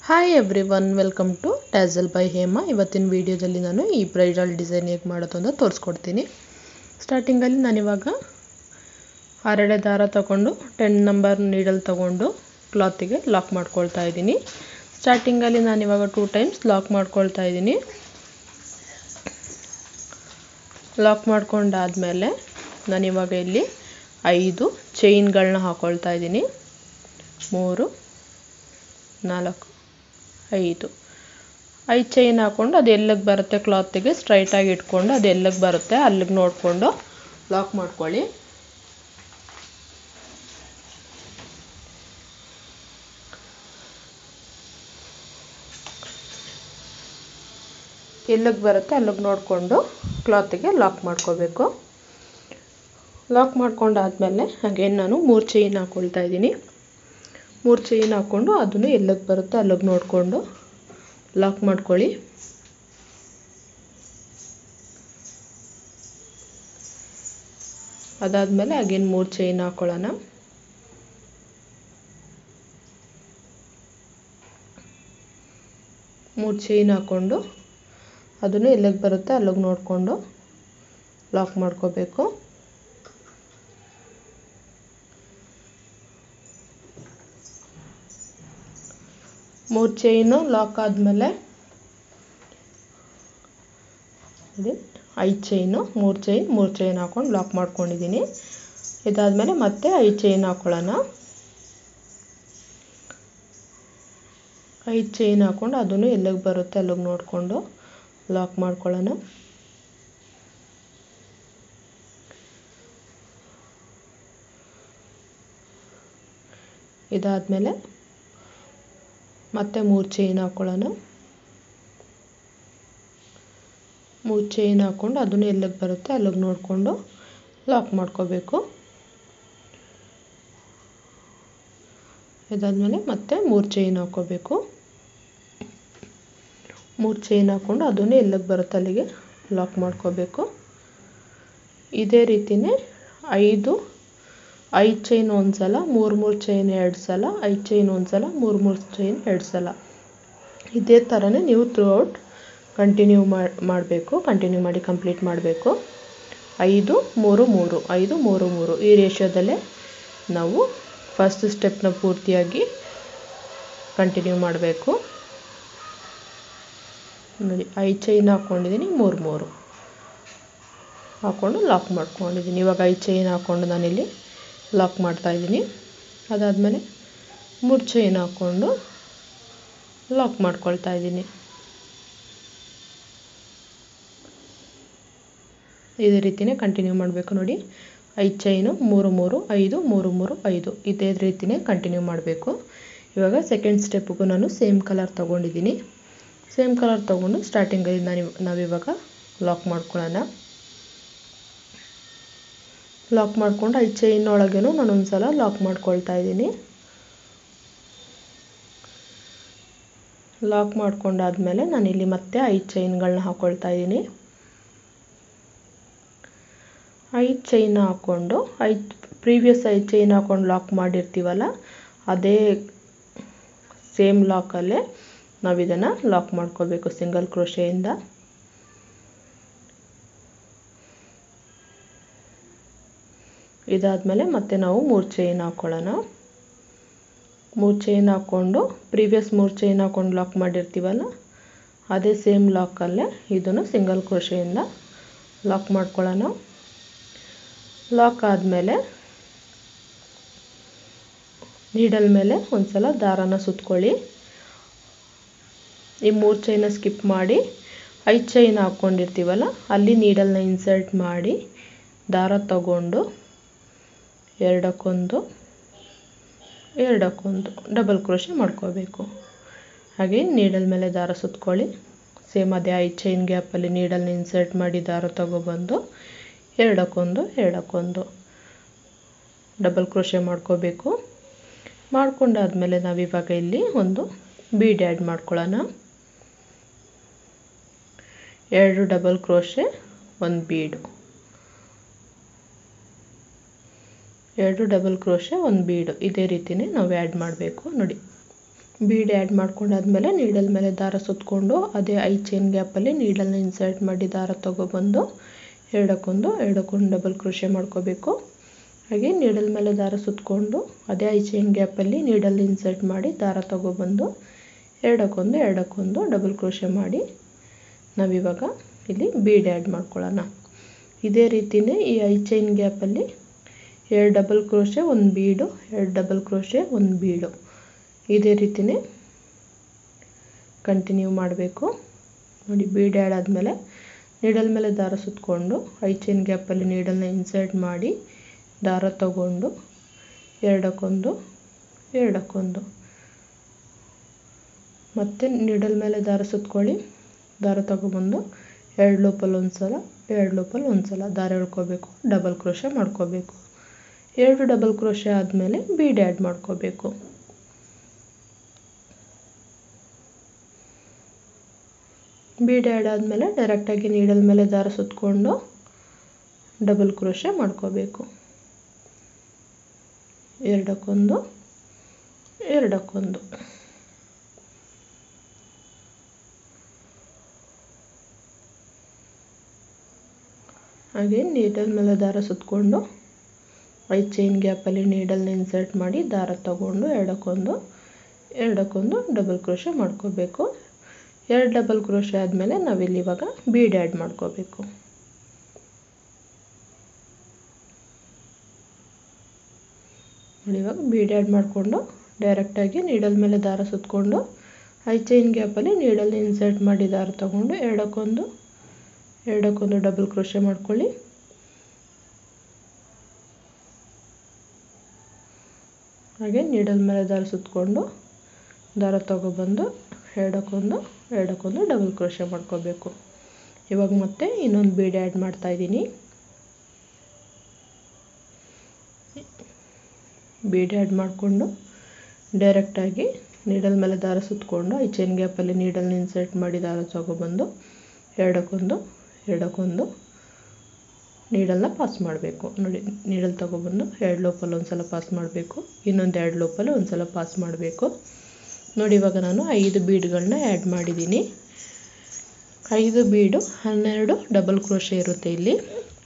hi everyone welcome to tassel by Hema ಇವತ್ತಿನ ವಿಡಿಯೋದಲ್ಲಿ ನಾನು ಈ ಬ್ರೈಡಲ್ ಡಿಸೈನ್ ಹೇಗೆ ಮಾಡೋದು ಅಂತ ತೋರಿಸ್ಕೊಡ್ತೀನಿ ಸ್ಟಾರ್ಟಿಂಗಲ್ಲಿ ನಾನಿವಾಗ ಹರಳೆ ದಾರ ತಗೊಂಡು ಟೆನ್ ನಂಬರ್ ನೀಡಲ್ ತಗೊಂಡು ಕ್ಲಾತಿಗೆ ಲಾಕ್ ಮಾಡ್ಕೊಳ್ತಾ ಇದ್ದೀನಿ ಸ್ಟಾರ್ಟಿಂಗಲ್ಲಿ ನಾನಿವಾಗ ಟೂ ಟೈಮ್ಸ್ ಲಾಕ್ ಮಾಡ್ಕೊಳ್ತಾ ಇದ್ದೀನಿ ಲಾಕ್ ಮಾಡ್ಕೊಂಡಾದಮೇಲೆ ನಾನಿವಾಗ ಇಲ್ಲಿ ಐದು ಚೈನ್ಗಳನ್ನ ಹಾಕ್ಕೊಳ್ತಾ ಇದ್ದೀನಿ ಮೂರು ನಾಲ್ಕು ಐದು ಐದು ಚೈನ್ ಹಾಕ್ಕೊಂಡು ಅದು ಎಲ್ಲಿಗೆ ಬರುತ್ತೆ ಕ್ಲಾತಿಗೆ ಸ್ಟ್ರೈಟಾಗಿ ಇಟ್ಕೊಂಡು ಅದು ಎಲ್ಲಿಗೆ ಬರುತ್ತೆ ಅಲ್ಲಿಗೆ ನೋಡಿಕೊಂಡು ಲಾಕ್ ಮಾಡ್ಕೊಳ್ಳಿ ಎಲ್ಲಿಗೆ ಬರುತ್ತೆ ಅಲ್ಲಿಗೆ ನೋಡಿಕೊಂಡು ಕ್ಲಾತಿಗೆ ಲಾಕ್ ಮಾಡ್ಕೋಬೇಕು ಲಾಕ್ ಮಾಡ್ಕೊಂಡಾದಮೇಲೆ ಹಾಗೇನು ನಾನು ಮೂರು ಚೈನ್ ಹಾಕ್ಕೊಳ್ತಾ ಇದ್ದೀನಿ ಮೂರು ಚೈನ್ ಹಾಕ್ಕೊಂಡು ಅದನ್ನು ಎಲ್ಲಿಗೆ ಬರುತ್ತೆ ಅಲ್ಲಿಗೆ ನೋಡಿಕೊಂಡು ಲಾಕ್ ಮಾಡ್ಕೊಳ್ಳಿ ಅದಾದಮೇಲೆ ಅಗೇನ್ ಮೂರು ಚೈನ್ ಹಾಕ್ಕೊಳ್ಳೋಣ ಮೂರು ಚೈನ್ ಹಾಕ್ಕೊಂಡು ಅದನ್ನು ಎಲ್ಲಿಗೆ ಬರುತ್ತೆ ಅಲ್ಲಿಗೆ ನೋಡಿಕೊಂಡು ಲಾಕ್ ಮಾಡ್ಕೋಬೇಕು ಮೂರು ಚೈನು ಲಾಕ್ ಆದಮೇಲೆ ನೋಡಿ ಐದು ಚೈನು ಮೂರು ಚೈನ್ ಮೂರು ಚೈನ್ ಹಾಕ್ಕೊಂಡು ಲಾಕ್ ಮಾಡ್ಕೊಂಡಿದ್ದೀನಿ ಇದಾದಮೇಲೆ ಮತ್ತೆ ಐದು ಚೈನ್ ಹಾಕ್ಕೊಳ್ಳೋಣ ಐದು ಚೈನ್ ಹಾಕ್ಕೊಂಡು ಅದನ್ನು ಎಲ್ಲಿಗೆ ಬರುತ್ತೆ ಅಲ್ಲಿಗೆ ನೋಡಿಕೊಂಡು ಲಾಕ್ ಮಾಡ್ಕೊಳ್ಳೋಣ ಇದಾದಮೇಲೆ ಮತ್ತೆ ಮೂರು ಚೈನ್ ಹಾಕ್ಕೊಳ್ಳೋಣ ಮೂರು ಚೈನ್ ಹಾಕ್ಕೊಂಡು ಅದನ್ನು ಎಲ್ಲಿಗೆ ಬರುತ್ತೆ ಅಲ್ಲಿಗೆ ನೋಡಿಕೊಂಡು ಲಾಕ್ ಮಾಡ್ಕೋಬೇಕು ಇದಾದಮೇಲೆ ಮತ್ತೆ ಮೂರು ಚೈನ್ ಹಾಕ್ಕೋಬೇಕು ಮೂರು ಚೈನ್ ಹಾಕ್ಕೊಂಡು ಅದನ್ನು ಎಲ್ಲಿಗೆ ಬರುತ್ತೆ ಅಲ್ಲಿಗೆ ಲಾಕ್ ಮಾಡ್ಕೋಬೇಕು ಇದೇ ರೀತಿಯೇ ಐದು ಐದು ಚೈನ್ ಒಂದು ಸಲ ಮೂರು ಮೂರು ಚೈನ್ ಎರಡು ಸಲ ಐದು ಚೈನ್ ಒಂದು ಸಲ ಮೂರು ಮೂರು ಚೈನ್ ಎರಡು ಸಲ ಇದೇ ಥರನೇ ನೀವು ಥ್ರೂ ಔಟ್ ಕಂಟಿನ್ಯೂ ಮಾಡಬೇಕು ಕಂಟಿನ್ಯೂ ಮಾಡಿ ಕಂಪ್ಲೀಟ್ ಮಾಡಬೇಕು ಐದು ಮೂರು ಮೂರು ಐದು ಮೂರು ಮೂರು ಈ ರೇಷಿಯೋದಲ್ಲೇ ನಾವು ಫಸ್ಟ್ ಸ್ಟೆಪ್ನ ಪೂರ್ತಿಯಾಗಿ ಕಂಟಿನ್ಯೂ ಮಾಡಬೇಕು ನೋಡಿ ಐದು ಚೈನ್ ಹಾಕ್ಕೊಂಡಿದ್ದೀನಿ ಮೂರು ಮೂರು ಹಾಕ್ಕೊಂಡು ಲಾಕ್ ಮಾಡ್ಕೊಂಡಿದ್ದೀನಿ ಇವಾಗ ಐದು ಚೈನ್ ಹಾಕ್ಕೊಂಡು ನಾನಿಲ್ಲಿ ಲಾಕ್ ಮಾಡ್ತಾಯಿದ್ದೀನಿ ಅದಾದಮೇಲೆ ಮೂರು ಚೈನ್ ಹಾಕ್ಕೊಂಡು ಲಾಕ್ ಮಾಡ್ಕೊಳ್ತಾ ಇದ್ದೀನಿ ಇದೇ ರೀತಿಯೇ ಕಂಟಿನ್ಯೂ ಮಾಡಬೇಕು ನೋಡಿ ಐದು ಚೈನು ಮೂರು ಮೂರು ಐದು ಮೂರು ಮೂರು ಐದು ಇದೇ ರೀತಿಯೇ ಕಂಟಿನ್ಯೂ ಮಾಡಬೇಕು ಇವಾಗ ಸೆಕೆಂಡ್ ಸ್ಟೆಪ್ಗೂ ನಾನು ಸೇಮ್ ಕಲರ್ ತೊಗೊಂಡಿದ್ದೀನಿ ಸೇಮ್ ಕಲರ್ ತೊಗೊಂಡು ಸ್ಟಾರ್ಟಿಂಗಲ್ಲಿ ನಾನು ನಾವಿವಾಗ ಲಾಕ್ ಮಾಡ್ಕೊಳ್ಳೋಣ ಲಾಕ್ ಮಾಡ್ಕೊಂಡು ಐದು ಚೈನ್ ಒಳಗೇನು ನಾನೊಂದು ಸಲ ಲಾಕ್ ಮಾಡ್ಕೊಳ್ತಾ ಇದ್ದೀನಿ ಲಾಕ್ ಮಾಡ್ಕೊಂಡಾದ್ಮೇಲೆ ನಾನಿಲ್ಲಿ ಮತ್ತೆ ಐದು ಚೈನ್ಗಳನ್ನ ಹಾಕ್ಕೊಳ್ತಾ ಇದ್ದೀನಿ ಐದು ಚೈನ್ ಹಾಕ್ಕೊಂಡು ಐದು ಪ್ರೀವಿಯಸ್ ಐದು ಚೈನ್ ಹಾಕ್ಕೊಂಡು ಲಾಕ್ ಮಾಡಿರ್ತೀವಲ್ಲ ಅದೇ ಸೇಮ್ ಲಾಕಲ್ಲೇ ನಾವು ಇದನ್ನು ಲಾಕ್ ಮಾಡ್ಕೋಬೇಕು ಸಿಂಗಲ್ ಕ್ರೋಶೆಯಿಂದ ಇದಾದಮೇಲೆ ಮತ್ತೆ ನಾವು ಮೂರು ಚೈನ್ ಹಾಕ್ಕೊಳ್ಳೋಣ ಮೂರು ಚೈನ್ ಹಾಕ್ಕೊಂಡು ಪ್ರೀವಿಯಸ್ ಮೂರು ಚೈನ್ ಹಾಕ್ಕೊಂಡು ಲಾಕ್ ಮಾಡಿರ್ತೀವಲ್ಲ ಅದೇ ಸೇಮ್ ಲಾಕಲ್ಲೇ ಇದನ್ನು ಸಿಂಗಲ್ ಕ್ರೋಶೆಯಿಂದ ಲಾಕ್ ಮಾಡ್ಕೊಳ್ಳೋಣ ಲಾಕ್ ಆದಮೇಲೆ ನೀಡಲ್ ಮೇಲೆ ಒಂದು ಸಲ ದಾರಾನ ಸುತ್ಕೊಳ್ಳಿ ಈ ಮೂರು ಚೈನ ಸ್ಕಿಪ್ ಮಾಡಿ ಐದು ಚೈನ್ ಹಾಕ್ಕೊಂಡಿರ್ತೀವಲ್ಲ ಅಲ್ಲಿ ನೀಡಲ್ನ ಇನ್ಸರ್ಟ್ ಮಾಡಿ ದಾರ ತಗೊಂಡು ಎರಡಕ್ಕೊಂದು ಎರಡಕ್ಕೊಂದು ಡಬಲ್ ಕ್ರೋಶೆ ಮಾಡ್ಕೋಬೇಕು ಹಾಗೆ ನೀಡಲ್ ಮೇಲೆ ದಾರ ಸುತ್ಕೊಳ್ಳಿ ಸೇಮ್ ಅದೇ ಐದು ಚೈನ್ ಗ್ಯಾಪಲ್ಲಿ ನೀಡಲ್ನ ಇನ್ಸರ್ಟ್ ಮಾಡಿ ದಾರ ತಗೊಬಂದು ಎರಡಕ್ಕೊಂದು ಎರಡಕ್ಕೊಂದು ಡಬಲ್ ಕ್ರೋಶೆ ಮಾಡ್ಕೋಬೇಕು ಮಾಡ್ಕೊಂಡಾದ್ಮೇಲೆ ನಾವಿವಾಗ ಇಲ್ಲಿ ಒಂದು ಬೀಡ್ ಆ್ಯಡ್ ಮಾಡ್ಕೊಳ್ಳೋಣ ಎರಡು ಡಬಲ್ ಕ್ರೋಶೆ ಒಂದು ಬೀಡು ಎರಡು ಡಬಲ್ ಕ್ರೋಶೆ ಒಂದು ಬೀಡು ಇದೇ ರೀತಿಯೇ ನಾವು ಆ್ಯಡ್ ಮಾಡಬೇಕು ನೋಡಿ ಬೀಡ್ ಆ್ಯಡ್ ಮಾಡ್ಕೊಂಡಾದ್ಮೇಲೆ ನೀಡಲ್ ಮೇಲೆ ದಾರ ಸುತ್ತಕೊಂಡು ಅದೇ ಐ ಚೈನ್ ಗ್ಯಾಪಲ್ಲಿ ನೀಡಲ್ನ ಇನ್ಸರ್ಟ್ ಮಾಡಿ ದಾರ ತೊಗೊಬಂದು ಎರಡಕ್ಕೊಂದು ಎರಡಕ್ಕೊಂದು ಡಬಲ್ ಕ್ರೋಶೆ ಮಾಡ್ಕೋಬೇಕು ಹಾಗೆ ನೀಡಲ್ ಮೇಲೆ ದಾರ ಸುತ್ತಕೊಂಡು ಅದೇ ಐ ಚೈನ್ ಗ್ಯಾಪಲ್ಲಿ ನೀಡಲ್ ಇನ್ಸರ್ಟ್ ಮಾಡಿ ದಾರ ತೊಗೊಬಂದು ಎರಡಕ್ಕೊಂದು ಎರಡಕ್ಕೊಂದು ಡಬಲ್ ಕ್ರೋಶೆ ಮಾಡಿ ನಾವಿವಾಗ ಇಲ್ಲಿ ಬೀಡ್ ಆ್ಯಡ್ ಮಾಡ್ಕೊಳ್ಳೋಣ ಇದೇ ರೀತಿಯೇ ಈ ಐ ಚೈನ್ ಗ್ಯಾಪಲ್ಲಿ ಎರಡು ಡಬಲ್ ಕ್ರೋಶೆ ಒಂದು ಬೀಡು ಎರಡು ಡಬಲ್ ಕ್ರೋಶೆ ಒಂದು ಬೀಡು ಇದೇ ರೀತಿಯೇ ಕಂಟಿನ್ಯೂ ಮಾಡಬೇಕು ನೋಡಿ ಬೀಡ್ ಆ್ಯಡ್ ಆದಮೇಲೆ ನೀಡಲ್ ಮೇಲೆ ದಾರ ಸುತ್ತಕೊಂಡು ಐ ಚೈನ್ ಗ್ಯಾಪಲ್ಲಿ ನೀಡಲ್ನ ಇನ್ಸರ್ಟ್ ಮಾಡಿ ದಾರ ತಗೊಂಡು ಎರಡಕ್ಕೊಂದು ಎರಡಕ್ಕೊಂದು ಮತ್ತು ನೀಡಲ್ ಮೇಲೆ ದಾರ ಸುತ್ಕೊಳ್ಳಿ ದಾರ ತಗೊಬಂದು ಎರಡು ಲೂಪಲ್ಲಿ ಒಂದು ಸಲ ಎರಡು ಲೂಪಲ್ಲಿ ಒಂದು ಸಲ ದಾರ ಎಳ್ಕೋಬೇಕು ಡಬಲ್ ಕ್ರೋಶೆ ಮಾಡ್ಕೋಬೇಕು ಎರಡು ಡಬಲ್ ಕ್ರೋಶೆ ಆದಮೇಲೆ ಬೀಡ್ ಆ್ಯಡ್ ಮಾಡ್ಕೋಬೇಕು ಬೀಡ್ ಆ್ಯಡ್ ಆದಮೇಲೆ ಡೈರೆಕ್ಟಾಗಿ ನೀಡಲ್ ಮೇಲೆ ದಾರ ಸುತ್ತಕೊಂಡು ಡಬಲ್ ಕ್ರೋಶೆ ಮಾಡ್ಕೋಬೇಕು ಎರಡಕ್ಕೊಂದು ಎರಡಕ್ಕೊಂದು ಹಾಗೆ ನೀಡಲ್ ಮೇಲೆ ದಾರ ಸುತ್ತಕೊಂಡು ಐ ಚೈನ್ ಗ್ಯಾಪಲ್ಲಿ ನೀಡಲ್ನ ಇನ್ಸರ್ಟ್ ಮಾಡಿ ದಾರ ತಗೊಂಡು ಎರಡಕ್ಕೊಂದು ಎರಡಕ್ಕೊಂದು ಡಬಲ್ ಕ್ರೋಶೆ ಮಾಡ್ಕೋಬೇಕು ಎರಡು ಡಬಲ್ ಕ್ರೋಶೆ ಆದಮೇಲೆ ನಾವಿಲ್ಲಿ ಇವಾಗ ಬೀಡ್ ಆ್ಯಡ್ ಮಾಡ್ಕೋಬೇಕು ನೋಡಿ ಇವಾಗ ಬೀಡ್ ಆ್ಯಡ್ ಮಾಡಿಕೊಂಡು ಡೈರೆಕ್ಟಾಗಿ ನೀಡಲ್ ಮೇಲೆ ದಾರ ಸುತ್ತಕೊಂಡು ಐ ಚೈನ್ ಗ್ಯಾಪಲ್ಲಿ ನೀಡಲ್ ಇನ್ಸರ್ಟ್ ಮಾಡಿ ದಾರ ತಗೊಂಡು ಎರಡಕ್ಕೊಂದು ಎರಡಕ್ಕೊಂದು ಡಬಲ್ ಕ್ರೋಶೆ ಮಾಡ್ಕೊಳ್ಳಿ ಹಾಗೆ ನೀಡಲ್ ಮೇಲೆ ದಾರ ಸುತ್ತಕೊಂಡು ದಾರ ತಗೊಬಂದು ಎರಡಕ್ಕೊಂದು ಎರಡಕ್ಕೊಂದು ಡಬಲ್ ಕ್ರೋಶೆ ಮಾಡ್ಕೋಬೇಕು ಇವಾಗ ಮತ್ತೆ ಇನ್ನೊಂದು ಬೀಡ್ ಆ್ಯಡ್ ಮಾಡ್ತಾಯಿದ್ದೀನಿ ಬೀಡ್ ಆ್ಯಡ್ ಮಾಡಿಕೊಂಡು ಡೈರೆಕ್ಟಾಗಿ ನೀಡಲ್ ಮೇಲೆ ದಾರ ಸುತ್ತಕೊಂಡು ಈ ಚೈನ್ ಗ್ಯಾಪಲ್ಲಿ ನೀಡಲ್ನ ಇನ್ಸರ್ಟ್ ಮಾಡಿ ದಾರ ತಗೊಬಂದು ಎರಡಕ್ಕೊಂದು ಎರಡಕ್ಕೊಂದು ನೀಡಲ್ನ ಪಾಸ್ ಮಾಡಬೇಕು ನೋಡಿ ನೀಡಲ್ ತಗೊಬಂದು ಎರಡು ಲೋಪಲ್ಲಿ ಒಂದು ಸಲ ಪಾಸ್ ಮಾಡಬೇಕು ಇನ್ನೊಂದು ಎರಡು ಲೋಪಲ್ಲಿ ಒಂದು ಸಲ ಪಾಸ್ ಮಾಡಬೇಕು ನೋಡಿ ಇವಾಗ ನಾನು ಐದು ಬೀಡ್ಗಳನ್ನ ಆ್ಯಡ್ ಮಾಡಿದ್ದೀನಿ ಐದು ಬೀಡು ಹನ್ನೆರಡು ಡಬಲ್ ಕ್ರೋಶೆ ಇರುತ್ತೆ ಇಲ್ಲಿ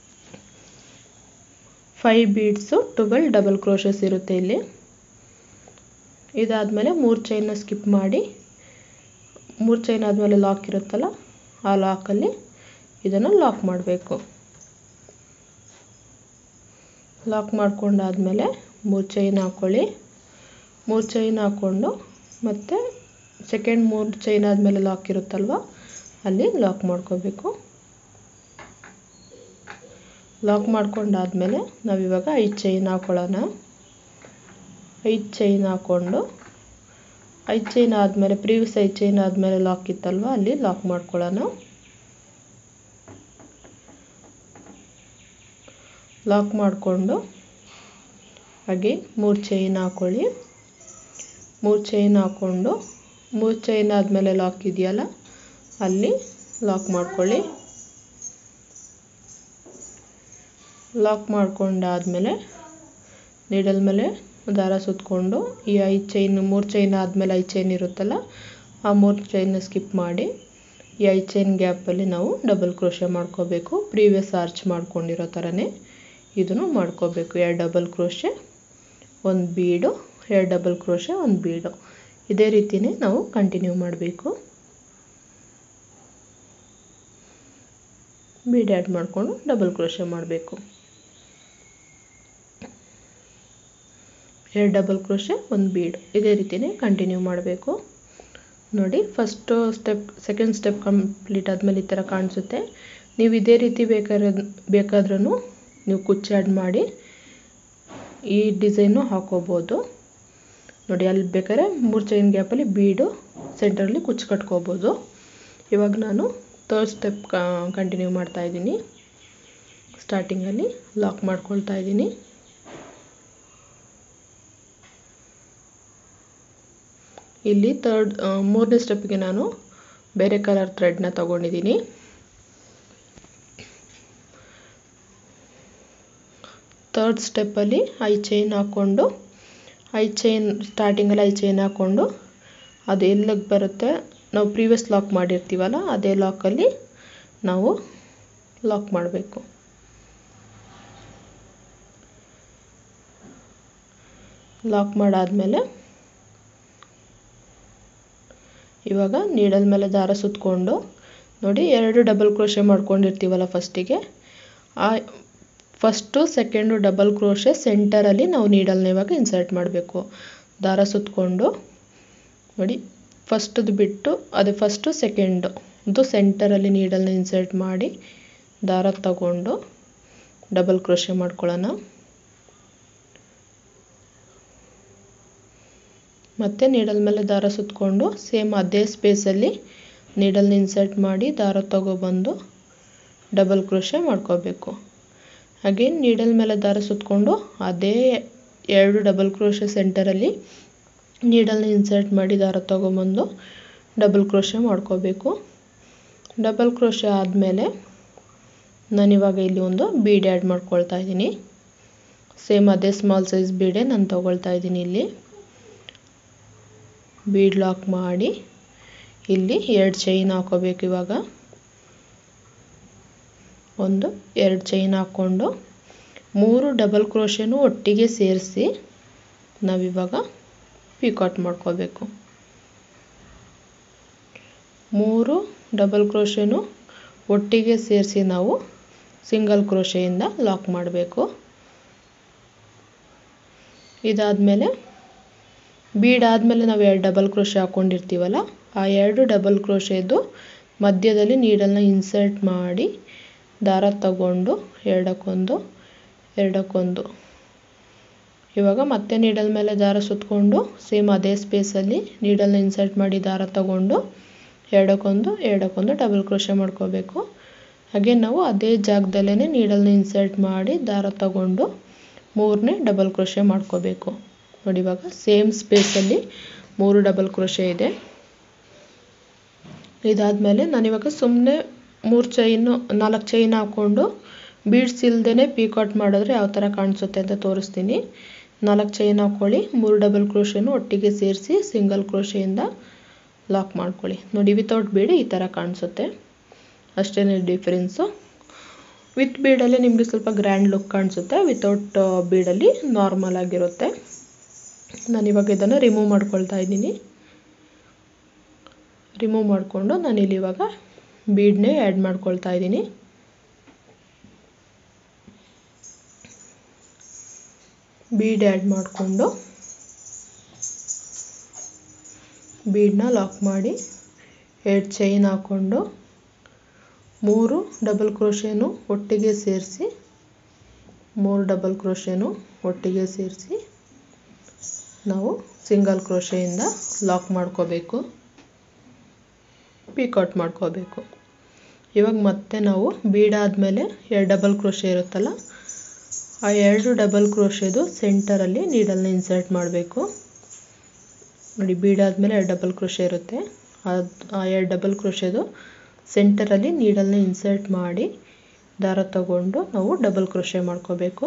five beads twelve double crochets ಇರುತ್ತೆ ಇಲ್ಲಿ ಇದಾದಮೇಲೆ ಮೂರು ಚೈನ್ನ ಸ್ಕಿಪ್ ಮಾಡಿ ಮೂರು ಚೈನ್ ಆದಮೇಲೆ ಲಾಕ್ ಇರುತ್ತಲ್ಲ ಆ ಲಾಕಲ್ಲಿ ಇದನ್ನು ಲಾಕ್ ಮಾಡಬೇಕು ಲಾಕ್ ಮಾಡ್ಕೊಂಡಾದಮೇಲೆ ಮೂರು ಚೈನ್ ಹಾಕ್ಕೊಳ್ಳಿ ಮೂರು ಚೈನ್ ಹಾಕ್ಕೊಂಡು ಮತ್ತು ಸೆಕೆಂಡ್ ಮೂರು ಚೈನ್ ಆದಮೇಲೆ ಲಾಕ್ ಇರುತ್ತಲ್ವ ಅಲ್ಲಿ ಲಾಕ್ ಮಾಡ್ಕೋಬೇಕು ಲಾಕ್ ಮಾಡ್ಕೊಂಡಾದಮೇಲೆ ನಾವಿವಾಗ ಐದು ಚೈನ್ ಹಾಕ್ಕೊಳ್ಳೋಣ ಐದು ಚೈನ್ ಹಾಕ್ಕೊಂಡು ಐದು ಚೈನ್ ಆದಮೇಲೆ ಪ್ರೀವಿಯಸ್ ಐದು ಚೈನ್ ಆದಮೇಲೆ ಲಾಕ್ ಇತ್ತಲ್ವ ಅಲ್ಲಿ ಲಾಕ್ ಮಾಡ್ಕೊಳ್ಳೋಣ ಲಾಕ್ ಮಾಡಿಕೊಂಡು ಹಾಗೆ ಮೂರು ಚೈನ್ ಹಾಕ್ಕೊಳ್ಳಿ ಮೂರು ಚೈನ್ ಹಾಕ್ಕೊಂಡು ಮೂರು ಚೈನ್ ಆದಮೇಲೆ ಲಾಕ್ ಇದೆಯಲ್ಲ ಅಲ್ಲಿ ಲಾಕ್ ಮಾಡ್ಕೊಳ್ಳಿ ಲಾಕ್ ಮಾಡ್ಕೊಂಡಾದಮೇಲೆ ನೀಡಲ್ ಮೇಲೆ ದಾರ ಸುತ್ತಕೊಂಡು ಈ ಐದು ಚೈನ್ ಮೂರು ಚೈನ್ ಆದಮೇಲೆ ಐದು ಚೈನ್ ಇರುತ್ತಲ್ಲ ಆ ಮೂರು ಚೈನ್ನ ಸ್ಕಿಪ್ ಮಾಡಿ ಈ ಐದು ಚೈನ್ ಗ್ಯಾಪಲ್ಲಿ ನಾವು ಡಬಲ್ ಕ್ರೋಶೆ ಮಾಡ್ಕೋಬೇಕು ಪ್ರೀವಿಯಸ್ ಆರ್ಚ್ ಮಾಡ್ಕೊಂಡಿರೋ ಥರನೇ ಇದನ್ನು ಮಾಡ್ಕೋಬೇಕು ಎರಡು ಡಬಲ್ ಕ್ರೋಶೆ ಒಂದು ಬೀಡು ಎರಡು ಡಬಲ್ ಕ್ರೋಶೆ ಒಂದು ಬೀಡು ಇದೇ ರೀತಿಯೇ ನಾವು ಕಂಟಿನ್ಯೂ ಮಾಡಬೇಕು ಬೀಡ್ ಆ್ಯಡ್ ಮಾಡಿಕೊಂಡು ಡಬಲ್ ಕ್ರೋಶೆ ಮಾಡಬೇಕು ಎರಡು ಡಬಲ್ ಕ್ರೋಶೆ ಒಂದು ಬೀಡ್ ಇದೇ ರೀತಿಯೇ ಕಂಟಿನ್ಯೂ ಮಾಡಬೇಕು ನೋಡಿ first step second step complete ಆದಮೇಲೆ ಈ ಥರ ಕಾಣಿಸುತ್ತೆ ನೀವು ಇದೇ ರೀತಿ ಬೇಕಾದ್ರೆ ಬೇಕಾದ್ರೂ ನೀವು ಕುಚ್ಚು ಆ್ಯಡ್ ಮಾಡಿ ಈ ಡಿಸೈನು ಹಾಕೋಬೋದು ನೋಡಿ ಅಲ್ಲಿ ಬೇಕಾದ್ರೆ ಮೂರು ಚೈನ್ ಗ್ಯಾಪಲ್ಲಿ ಬೀಡು ಸೆಂಟ್ರಲ್ಲಿ ಕುಚ್ಚು ಕಟ್ಕೋಬೋದು ಇವಾಗ ನಾನು ತರ್ಡ್ ಸ್ಟೆಪ್ ಕಂಟಿನ್ಯೂ ಮಾಡ್ತಾಯಿದ್ದೀನಿ ಸ್ಟಾರ್ಟಿಂಗಲ್ಲಿ ಲಾಕ್ ಮಾಡ್ಕೊಳ್ತಾ ಇದ್ದೀನಿ ಇಲ್ಲಿ ತರ್ಡ್ ಮೂರನೇ ಸ್ಟೆಪ್ಗೆ ನಾನು ಬೇರೆ ಕಲರ್ ಥ್ರೆಡ್ನ ತಗೊಂಡಿದ್ದೀನಿ ತರ್ಡ್ ಸ್ಟೆಪ್ಪಲ್ಲಿ ಐ ಚೈನ್ ಹಾಕ್ಕೊಂಡು ಐ ಚೈನ್ ಸ್ಟಾರ್ಟಿಂಗಲ್ಲಿ ಐ ಚೈನ್ ಹಾಕ್ಕೊಂಡು ಅದು ಎಲ್ಲಿಗೆ ಬರುತ್ತೆ ನಾವು ಪ್ರೀವಿಯಸ್ ಲಾಕ್ ಮಾಡಿರ್ತೀವಲ್ಲ ಅದೇ ಲಾಕಲ್ಲಿ ನಾವು ಲಾಕ್ ಮಾಡಬೇಕು ಲಾಕ್ ಮಾಡಾದಮೇಲೆ ಇವಾಗ ನೀಡಲ್ ಮೇಲೆ ದಾರ ಸುತ್ತಕೊಂಡು ನೋಡಿ ಎರಡು ಡಬಲ್ ಕ್ರೋಶೆ ಮಾಡ್ಕೊಂಡಿರ್ತೀವಲ್ಲ ಫಸ್ಟಿಗೆ ಆ ಫಸ್ಟು ಸೆಕೆಂಡು ಡಬಲ್ ಕ್ರೋಶೆ ಸೆಂಟರಲ್ಲಿ ನಾವು ನೀಡಲ್ನ ಇವಾಗ ಇನ್ಸರ್ಟ್ ಮಾಡಬೇಕು ದಾರ ಸುತ್ತಕೊಂಡು ನೋಡಿ ಫಸ್ಟದು ಬಿಟ್ಟು ಅದೇ ಫಸ್ಟು ಸೆಕೆಂಡು ಇದು ಸೆಂಟರಲ್ಲಿ ನೀಡಲ್ನ ಇನ್ಸರ್ಟ್ ಮಾಡಿ ದಾರ ತಗೊಂಡು ಡಬಲ್ ಕ್ರೋಶೆ ಮಾಡ್ಕೊಳ್ಳೋಣ ಮತ್ತು ನೀಡಲ್ ಮೇಲೆ ದಾರ ಸುತ್ತಕೊಂಡು ಸೇಮ್ ಅದೇ ಸ್ಪೇಸಲ್ಲಿ ನೀಡಲ್ನ ಇನ್ಸರ್ಟ್ ಮಾಡಿ ದಾರ ತಗೊಬಂದು ಡಬಲ್ ಕ್ರೋಶೆ ಮಾಡ್ಕೋಬೇಕು ಅಗೇನ್ ನೀಡಲ್ ಮೇಲೆ ದಾರ ಸುತ್ತಕೊಂಡು ಅದೇ ಎರಡು ಡಬಲ್ ಕ್ರೋಶೆ ಸೆಂಟರಲ್ಲಿ ನೀಡಲ್ನ ಇನ್ಸರ್ಟ್ ಮಾಡಿ ದಾರ ತಗೊಬಂದು ಡಬಲ್ ಕ್ರೋಶೆ ಮಾಡ್ಕೋಬೇಕು ಡಬಲ್ ಕ್ರೋಶೆ ಆದಮೇಲೆ ನಾನಿವಾಗ ಇಲ್ಲಿ ಒಂದು ಬೀಡ್ ಆ್ಯಡ್ ಮಾಡ್ಕೊಳ್ತಾ ಇದ್ದೀನಿ ಸೇಮ್ ಅದೇ ಸ್ಮಾಲ್ ಸೈಜ್ ಬೀಡೆ ನಾನು ತೊಗೊಳ್ತಾ ಇದ್ದೀನಿ ಇಲ್ಲಿ ಬೀಡ್ ಲಾಕ್ ಮಾಡಿ ಇಲ್ಲಿ ಎರಡು ಚೈನ್ ಹಾಕೋಬೇಕು ಇವಾಗ ಒಂದು ಎರಡು ಚೈನ್ ಹಾಕ್ಕೊಂಡು ಮೂರು ಡಬಲ್ ಕ್ರೋಶೆನೂ ಒಟ್ಟಿಗೆ ಸೇರಿಸಿ ನಾವಿವಾಗ ಪಿಕಾಟ್ ಮಾಡ್ಕೋಬೇಕು ಮೂರು ಡಬಲ್ ಕ್ರೋಶೆನೂ ಒಟ್ಟಿಗೆ ಸೇರಿಸಿ ನಾವು ಸಿಂಗಲ್ ಕ್ರೋಶೆಯಿಂದ ಲಾಕ್ ಮಾಡಬೇಕು ಇದಾದಮೇಲೆ ಬೀಡ್ ಆದಮೇಲೆ ನಾವು ಎರಡು ಡಬಲ್ ಕ್ರೋಶೆ ಹಾಕ್ಕೊಂಡಿರ್ತೀವಲ್ಲ ಆ ಎರಡು ಡಬಲ್ ಕ್ರೋಶೆದು ಮಧ್ಯದಲ್ಲಿ ನೀಡಲ್ನ ಇನ್ಸರ್ಟ್ ಮಾಡಿ ದಾರ ತಗೊಂಡು ಎರಡಕ್ಕೊಂದು ಎರಡಕ್ಕೊಂದು ಇವಾಗ ಮತ್ತೆ ನೀಡಲ್ ಮೇಲೆ ದಾರ ಸುತ್ತಕೊಂಡು ಸೇಮ್ ಅದೇ ಸ್ಪೇಸಲ್ಲಿ ನೀಡಲ್ನ ಇನ್ಸರ್ಟ್ ಮಾಡಿ ದಾರ ತಗೊಂಡು ಎರಡಕ್ಕೊಂದು ಎರಡಕ್ಕೊಂದು ಡಬಲ್ ಕ್ರೋಶೆ ಮಾಡ್ಕೋಬೇಕು ಹಾಗೆ ನಾವು ಅದೇ ಜಾಗದಲ್ಲೇ ನೀಡಲ್ನ ಇನ್ಸರ್ಟ್ ಮಾಡಿ ದಾರ ತಗೊಂಡು ಮೂರನೇ ಡಬಲ್ ಕ್ರೋಶೆ ಮಾಡ್ಕೋಬೇಕು ನೋಡಿ ಇವಾಗ ಸೇಮ್ ಸ್ಪೇಸಲ್ಲಿ ಮೂರು ಡಬಲ್ ಕ್ರೋಶೆ ಇದೆ ಇದಾದಮೇಲೆ ನಾನಿವಾಗ ಸುಮ್ಮನೆ ಮೂರು ಚೈನು ನಾಲ್ಕು ಚೈನ್ ಹಾಕ್ಕೊಂಡು ಬೀಡ್ಸ್ ಇಲ್ದೇ ಪೀಕಾಟ್ ಮಾಡಿದ್ರೆ ಯಾವ ಥರ ಕಾಣಿಸುತ್ತೆ ಅಂತ ತೋರಿಸ್ತೀನಿ ನಾಲ್ಕು ಚೈನ್ ಹಾಕ್ಕೊಳ್ಳಿ ಮೂರು ಡಬಲ್ ಕ್ರೋಶೆನೂ ಒಟ್ಟಿಗೆ ಸೇರಿಸಿ ಸಿಂಗಲ್ ಕ್ರೋಶೆಯಿಂದ ಲಾಕ್ ಮಾಡ್ಕೊಳ್ಳಿ ನೋಡಿ ವಿತೌಟ್ ಬೀಡ್ ಈ ಥರ ಕಾಣಿಸುತ್ತೆ ಅಷ್ಟೇ ಡಿಫ್ರೆನ್ಸು ವಿತ್ ಬೀಡಲ್ಲಿ ನಿಮಗೆ ಸ್ವಲ್ಪ ಗ್ರ್ಯಾಂಡ್ ಲುಕ್ ಕಾಣಿಸುತ್ತೆ ವಿತೌಟ್ ಬೀಡಲ್ಲಿ ನಾರ್ಮಲ್ ಆಗಿರುತ್ತೆ ನಾನಿವಾಗ ಇದನ್ನು ರಿಮೂವ್ ಮಾಡ್ಕೊಳ್ತಾ ಇದ್ದೀನಿ ರಿಮೂವ್ ಮಾಡಿಕೊಂಡು ನಾನಿಲ್ಲಿ ಇವಾಗ ಬೀಡ್ನೇ ಆ್ಯಡ್ ಮಾಡ್ಕೊಳ್ತಾ ಇದ್ದೀನಿ ಬೀಡ್ ಆ್ಯಡ್ ಮಾಡಿಕೊಂಡು ಬೀಡನ್ನ ಲಾಕ್ ಮಾಡಿ ಎರಡು ಚೈನ್ ಹಾಕ್ಕೊಂಡು ಮೂರು ಡಬಲ್ ಕ್ರೋಶೆನೂ ಒಟ್ಟಿಗೆ ಸೇರಿಸಿ ಮೂರು ಡಬಲ್ ಕ್ರೋಶೆನೂ ಒಟ್ಟಿಗೆ ಸೇರಿಸಿ ನಾವು ಸಿಂಗಲ್ ಕ್ರೋಶೆಯಿಂದ ಲಾಕ್ ಮಾಡ್ಕೋಬೇಕು ಪಿಕೌಟ್ ಮಾಡ್ಕೋಬೇಕು ಇವಾಗ ಮತ್ತೆ ನಾವು ಬೀಡಾದಮೇಲೆ ಎರಡು ಡಬಲ್ ಕ್ರೋಶೆ ಇರುತ್ತಲ್ಲ ಆ ಎರಡು ಡಬಲ್ ಕ್ರೋಶೆದು ಸೆಂಟರಲ್ಲಿ ನೀಡಲ್ನ ಇನ್ಸರ್ಟ್ ಮಾಡಬೇಕು ನೋಡಿ ಬೀಡಾದಮೇಲೆ ಎರಡು ಡಬಲ್ ಕ್ರೋಶೆ ಇರುತ್ತೆ ಅದು ಆ ಎರಡು ಡಬಲ್ ಕ್ರೋಶೆದು ಸೆಂಟರಲ್ಲಿ ನೀಡಲ್ನ ಇನ್ಸರ್ಟ್ ಮಾಡಿ ದಾರ ತಗೊಂಡು ನಾವು ಡಬಲ್ ಕ್ರೋಶೆ ಮಾಡ್ಕೋಬೇಕು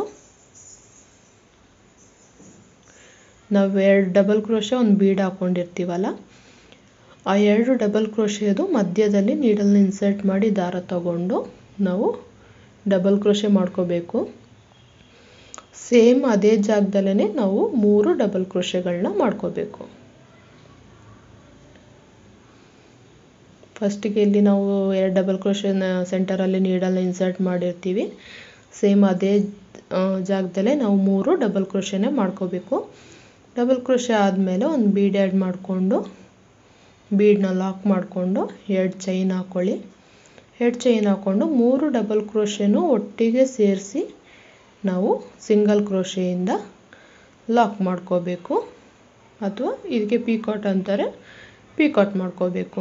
ನಾವು ಎರಡು ಡಬಲ್ ಕ್ರೋಶೆ ಒಂದು ಬೀಡ್ ಹಾಕ್ಕೊಂಡಿರ್ತೀವಲ್ಲ ಆ ಎರಡು ಡಬಲ್ ಕ್ರೋಶೆದು ಮಧ್ಯದಲ್ಲಿ ನೀಡಲ್ನ ಇನ್ಸರ್ಟ್ ಮಾಡಿ ದಾರ ತಗೊಂಡು ನಾವು ಡಬಲ್ ಕ್ರೋಶೆ ಮಾಡ್ಕೋಬೇಕು ಸೇಮ್ ಅದೇ ಜಾಗದಲ್ಲೇ ನಾವು ಮೂರು ಡಬಲ್ ಕ್ರೋಶೆಗಳನ್ನ ಮಾಡ್ಕೋಬೇಕು ಫಸ್ಟಿಗೆ ಇಲ್ಲಿ ನಾವು ಎರಡು ಡಬಲ್ ಕ್ರೋಶೆನ ಸೆಂಟರಲ್ಲಿ ನೀಡಲ್ನ ಇನ್ಸರ್ಟ್ ಮಾಡಿರ್ತೀವಿ ಸೇಮ್ ಅದೇ ಜಾಗದಲ್ಲೇ ನಾವು ಮೂರು ಡಬಲ್ ಕ್ರೋಶೆನೇ ಮಾಡ್ಕೋಬೇಕು ಡಬಲ್ ಕ್ರೋಶೆ ಆದಮೇಲೆ ಒಂದು ಬೀಡ್ ಆ್ಯಡ್ ಮಾಡಿಕೊಂಡು ಬೀಡನ್ನ ಲಾಕ್ ಮಾಡಿಕೊಂಡು ಎರಡು ಚೈನ್ ಹಾಕ್ಕೊಳ್ಳಿ ಎರಡು ಚೈನ್ ಹಾಕ್ಕೊಂಡು ಮೂರು ಡಬಲ್ ಕ್ರೋಶೆನೂ ಒಟ್ಟಿಗೆ ಸೇರಿಸಿ ನಾವು ಸಿಂಗಲ್ ಕ್ರೋಶೆಯಿಂದ ಲಾಕ್ ಮಾಡ್ಕೋಬೇಕು ಅಥವಾ ಇದಕ್ಕೆ ಪೀಕಾಟ್ ಅಂತಾರೆ ಪೀಕಾಟ್ ಮಾಡ್ಕೋಬೇಕು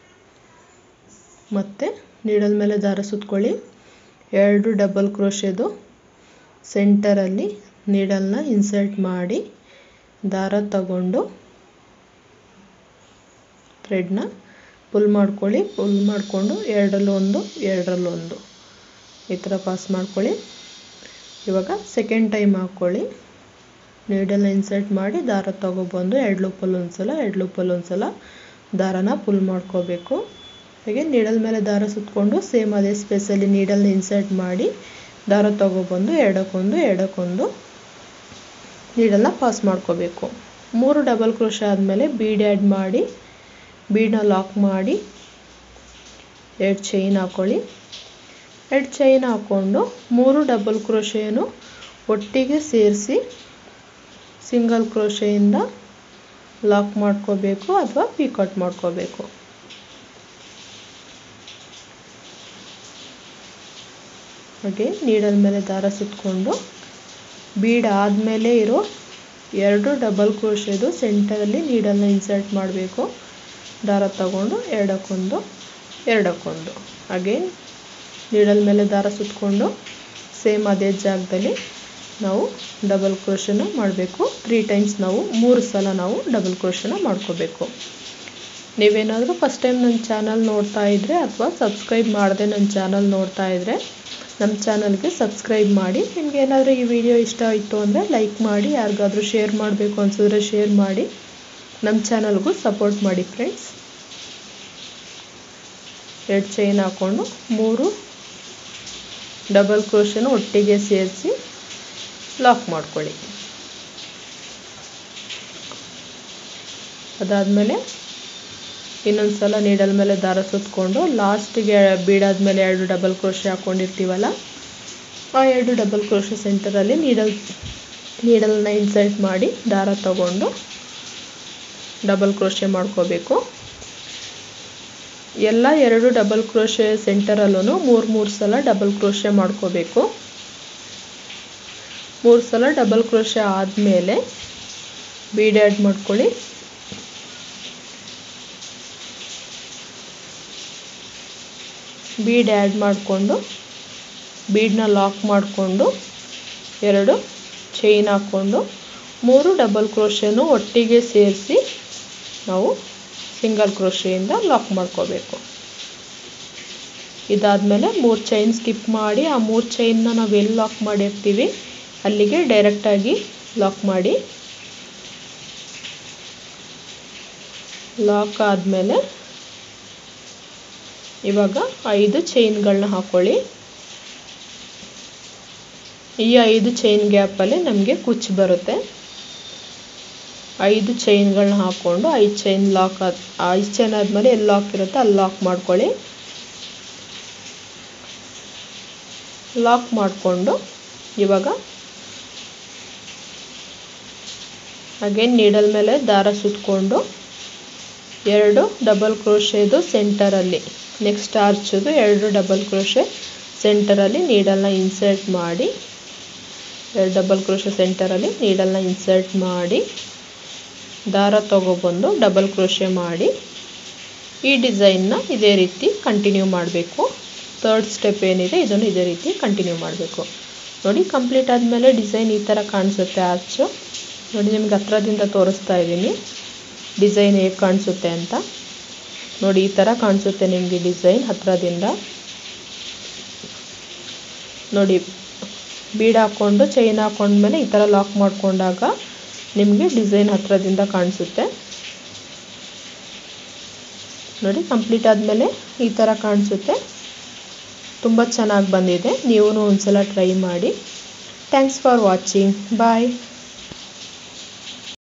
ಮತ್ತು ನೀಡಲ್ ಮೇಲೆ ದಾರ ಸುತ್ಕೊಳ್ಳಿ ಎರಡು ಡಬಲ್ ಕ್ರೋಶೆದು ಸೆಂಟರಲ್ಲಿ ನೀಡಲ್ನ ಇನ್ಸರ್ಟ್ ಮಾಡಿ ದಾರ ತಗೊಂಡು ಥ್ರೆಡ್ನ ಪುಲ್ ಮಾಡ್ಕೊಳ್ಳಿ ಪುಲ್ ಮಾಡಿಕೊಂಡು ಎರಡರಲ್ಲೊಂದು ಎರಡರಲ್ಲೊಂದು ಈ ಥರ ಪಾಸ್ ಮಾಡ್ಕೊಳ್ಳಿ ಇವಾಗ ಸೆಕೆಂಡ್ ಟೈಮ್ ಹಾಕ್ಕೊಳ್ಳಿ ನೀಡಲ್ನ ಇನ್ಸರ್ಟ್ ಮಾಡಿ ದಾರ ತೊಗೊಬಂದು ಎರಡು ಲೂಪಲ್ಲಿ ಒಂದ್ಸಲ ಎರಡು ಲೂಪಲ್ಲಿ ಒಂದ್ಸಲ ದಾರನ ಪುಲ್ ಮಾಡ್ಕೋಬೇಕು ಹಾಗೆ ನೀಡಲ್ ಮೇಲೆ ದಾರ ಸುತ್ತಕೊಂಡು ಸೇಮ್ ಅದೇ ಸ್ಪೇಸಲ್ಲಿ ನೀಡಲ್ನ ಇನ್ಸರ್ಟ್ ಮಾಡಿ ದಾರ ತೊಗೊಬಂದು ಎಡಕ್ಕೊಂದು ಎಡಕ್ಕೊಂದು ನೀಡಲ್ನ ಪಾಸ್ ಮಾಡ್ಕೋಬೇಕು ಮೂರು ಡಬಲ್ ಕ್ರೋಶ ಆದಮೇಲೆ ಬೀಡ್ ಆ್ಯಡ್ ಮಾಡಿ ಬೀಡನ್ನ ಲಾಕ್ ಮಾಡಿ ಎರಡು ಚೈನ್ ಹಾಕ್ಕೊಳ್ಳಿ ಎರಡು ಚೈನ್ ಹಾಕ್ಕೊಂಡು ಮೂರು ಡಬಲ್ ಕ್ರೋಶೆಯನ್ನು ಒಟ್ಟಿಗೆ ಸೇರಿಸಿ ಸಿಂಗಲ್ ಕ್ರೋಶೆಯಿಂದ ಲಾಕ್ ಮಾಡ್ಕೋಬೇಕು ಅಥವಾ ಪಿಕೌಟ್ ಮಾಡ್ಕೋಬೇಕು ಹಾಗೆ ನೀಡಲ್ ಮೇಲೆ ದಾರ ಸುತ್ತಕೊಂಡು ಬೀಡ್ ಆದಮೇಲೆ ಇರೋ ಎರಡು ಡಬಲ್ ಕ್ರೋಶೆದು ಸೆಂಟರಲ್ಲಿ ನೀಡಲ್ನ ಇನ್ಸರ್ಟ್ ಮಾಡಬೇಕು ದಾರ ತಗೊಂಡು ಎರಡಕ್ಕೊಂದು ಎರಡಕ್ಕೊಂದು ಹಾಗೆ ನೀಡಲ್ ಮೇಲೆ ದಾರ ಸುತ್ತಕೊಂಡು ಸೇಮ್ ಅದೇ ಜಾಗದಲ್ಲಿ ನಾವು ಡಬಲ್ ಕ್ರೋಶನ ಮಾಡಬೇಕು ತ್ರೀ ಟೈಮ್ಸ್ ನಾವು ಮೂರು ಸಲ ನಾವು ಡಬಲ್ ಕ್ರೋಶನ ಮಾಡ್ಕೋಬೇಕು ನೀವೇನಾದರೂ ಫಸ್ಟ್ ಟೈಮ್ ನನ್ನ ಚಾನಲ್ ನೋಡ್ತಾ ಇದ್ದರೆ ಅಥವಾ ಸಬ್ಸ್ಕ್ರೈಬ್ ಮಾಡದೆ ನನ್ನ ಚಾನಲ್ ನೋಡ್ತಾ ಇದ್ದರೆ ನಮ್ಮ ಚಾನಲ್ಗೆ ಸಬ್ಸ್ಕ್ರೈಬ್ ಮಾಡಿ ನಿಮ್ಗೆ ಏನಾದರೂ ಈ ವಿಡಿಯೋ ಇಷ್ಟ ಆಯಿತು ಅಂದರೆ ಲೈಕ್ ಮಾಡಿ ಯಾರಿಗಾದ್ರೂ ಶೇರ್ ಮಾಡಬೇಕು ಅನ್ಸಿದ್ರೆ ಶೇರ್ ಮಾಡಿ ನಮ್ಮ ಚಾನಲ್ಗೂ ಸಪೋರ್ಟ್ ಮಾಡಿ ಫ್ರೆಂಡ್ಸ್ ಎರಡು ಚೈನ್ ಹಾಕ್ಕೊಂಡು ಮೂರು ಡಬಲ್ ಕ್ರೋಶನ ಒಟ್ಟಿಗೆ ಸೇರಿಸಿ ಲಾಕ್ ಮಾಡ್ಕೊಳ್ಳಿ ಅದಾದಮೇಲೆ ಇನ್ನೊಂದು ಸಲ ನೀಡಲ್ ಮೇಲೆ ದಾರ ಸುತ್ತಕೊಂಡು ಲಾಸ್ಟಿಗೆ ಬೀಡಾದ್ಮೇಲೆ ಎರಡು ಡಬಲ್ ಕ್ರೋಶೆ ಹಾಕ್ಕೊಂಡಿರ್ತೀವಲ್ಲ ಆ ಎರಡು ಡಬಲ್ ಕ್ರೋಶೆ ಸೆಂಟರಲ್ಲಿ ನೀಡಲ್ ನೀಡಲ್ನ ಇನ್ಸರ್ಟ್ ಮಾಡಿ ದಾರ ತಗೊಂಡು ಡಬಲ್ ಕ್ರೋಶೆ ಮಾಡ್ಕೋಬೇಕು ಎಲ್ಲ ಎರಡು ಡಬಲ್ ಕ್ರೋಶೆ ಸೆಂಟರಲ್ಲೂ ಮೂರು ಮೂರು ಸಲ ಡಬಲ್ ಕ್ರೋಶೆ ಮಾಡ್ಕೋಬೇಕು ಮೂರು ಸಲ ಡಬಲ್ ಕ್ರೋಶೆ ಆದಮೇಲೆ ಬೀಡ್ ಆ್ಯಡ್ ಮಾಡ್ಕೊಳ್ಳಿ ಬೀಡ್ ಆ್ಯಡ್ ಮಾಡಿಕೊಂಡು ಬೀಡನ್ನ ಲಾಕ್ ಮಾಡಿಕೊಂಡು ಎರಡು ಚೈನ್ ಹಾಕ್ಕೊಂಡು ಮೂರು ಡಬಲ್ ಕ್ರೋಶೆನೂ ಒಟ್ಟಿಗೆ ಸೇರಿಸಿ ನಾವು ಸಿಂಗಲ್ ಕ್ರೋಶೆಯಿಂದ ಲಾಕ್ ಮಾಡ್ಕೋಬೇಕು ಇದಾದಮೇಲೆ ಮೂರು ಚೈನ್ ಸ್ಕಿಪ್ ಮಾಡಿ ಆ ಮೂರು ಚೈನ್ನ ನಾವು ಎಲ್ಲಿ ಲಾಕ್ ಮಾಡಿರ್ತೀವಿ ಅಲ್ಲಿಗೆ ಡೈರೆಕ್ಟಾಗಿ ಲಾಕ್ ಮಾಡಿ ಲಾಕ್ ಆದಮೇಲೆ ಇವಾಗ ಐದು ಚೈನ್ಗಳನ್ನ ಹಾಕ್ಕೊಳ್ಳಿ ಈ ಐದು ಚೈನ್ ಗ್ಯಾಪಲ್ಲಿ ನಮಗೆ ಕುಚ್ಚು ಬರುತ್ತೆ ಐದು ಚೈನ್ಗಳನ್ನ ಹಾಕ್ಕೊಂಡು ಐದು ಚೈನ್ ಲಾಕ್ ಆದ ಐದು ಚೈನ್ ಆದಮೇಲೆ ಎಲ್ಲಿ ಲಾಕ್ ಇರುತ್ತೆ ಅಲ್ಲಿ ಲಾಕ್ ಮಾಡ್ಕೊಳ್ಳಿ ಲಾಕ್ ಮಾಡಿಕೊಂಡು ಇವಾಗ ಅಗೇನ್ ನೀಡಲ್ ಮೇಲೆ ದಾರ ಸುತ್ತಕೊಂಡು ಎರಡು ಡಬಲ್ ಕ್ರೋಶೆದು ಸೆಂಟರಲ್ಲಿ ನೆಕ್ಸ್ಟ್ ಆರ್ಚದು ಎರಡು ಡಬಲ್ ಕ್ರೋಶೆ ಸೆಂಟರಲ್ಲಿ ನೀಡಲ್ನ ಇನ್ಸರ್ಟ್ ಮಾಡಿ ಎರಡು ಡಬಲ್ ಕ್ರೋಶೆ ಸೆಂಟರಲ್ಲಿ ನೀಡಲ್ನ ಇನ್ಸರ್ಟ್ ಮಾಡಿ ದಾರ ತೊಗೊಬಂದು ಡಬಲ್ ಕ್ರೋಶೆ ಮಾಡಿ ಈ ಡಿಸೈನ್ನ ಇದೇ ರೀತಿ ಕಂಟಿನ್ಯೂ ಮಾಡಬೇಕು ತರ್ಡ್ ಸ್ಟೆಪ್ ಏನಿದೆ ಇದನ್ನು ಇದೇ ರೀತಿ ಕಂಟಿನ್ಯೂ ಮಾಡಬೇಕು ನೋಡಿ ಕಂಪ್ಲೀಟ್ ಆದಮೇಲೆ ಡಿಸೈನ್ ಈ ಥರ ಕಾಣಿಸುತ್ತೆ ಆರ್ಚು ನೋಡಿ ನಿಮ್ಗೆ ಹತ್ರದಿಂದ ತೋರಿಸ್ತಾ ಇದ್ದೀನಿ ಡಿಸೈನ್ ಹೇಗೆ ಕಾಣಿಸುತ್ತೆ ಅಂತ ನೋಡಿ ಈ ಥರ ಕಾಣಿಸುತ್ತೆ ನಿಮಗೆ ಡಿಸೈನ್ ಹತ್ರದಿಂದ ನೋಡಿ ಬೀಡ್ ಹಾಕ್ಕೊಂಡು ಚೈನ್ ಹಾಕ್ಕೊಂಡ್ಮೇಲೆ ಈ ಥರ ಲಾಕ್ ಮಾಡಿಕೊಂಡಾಗ ನಿಮಗೆ ಡಿಸೈನ್ ಹತ್ರದಿಂದ ಕಾಣಿಸುತ್ತೆ ನೋಡಿ ಕಂಪ್ಲೀಟ್ ಆದಮೇಲೆ ಈ ಥರ ಕಾಣಿಸುತ್ತೆ ತುಂಬ ಚೆನ್ನಾಗಿ ಬಂದಿದೆ ನೀವು ಒಂದ್ಸಲ ಟ್ರೈ ಮಾಡಿ ಥ್ಯಾಂಕ್ಸ್ ಫಾರ್ ವಾಚಿಂಗ್ ಬಾಯ್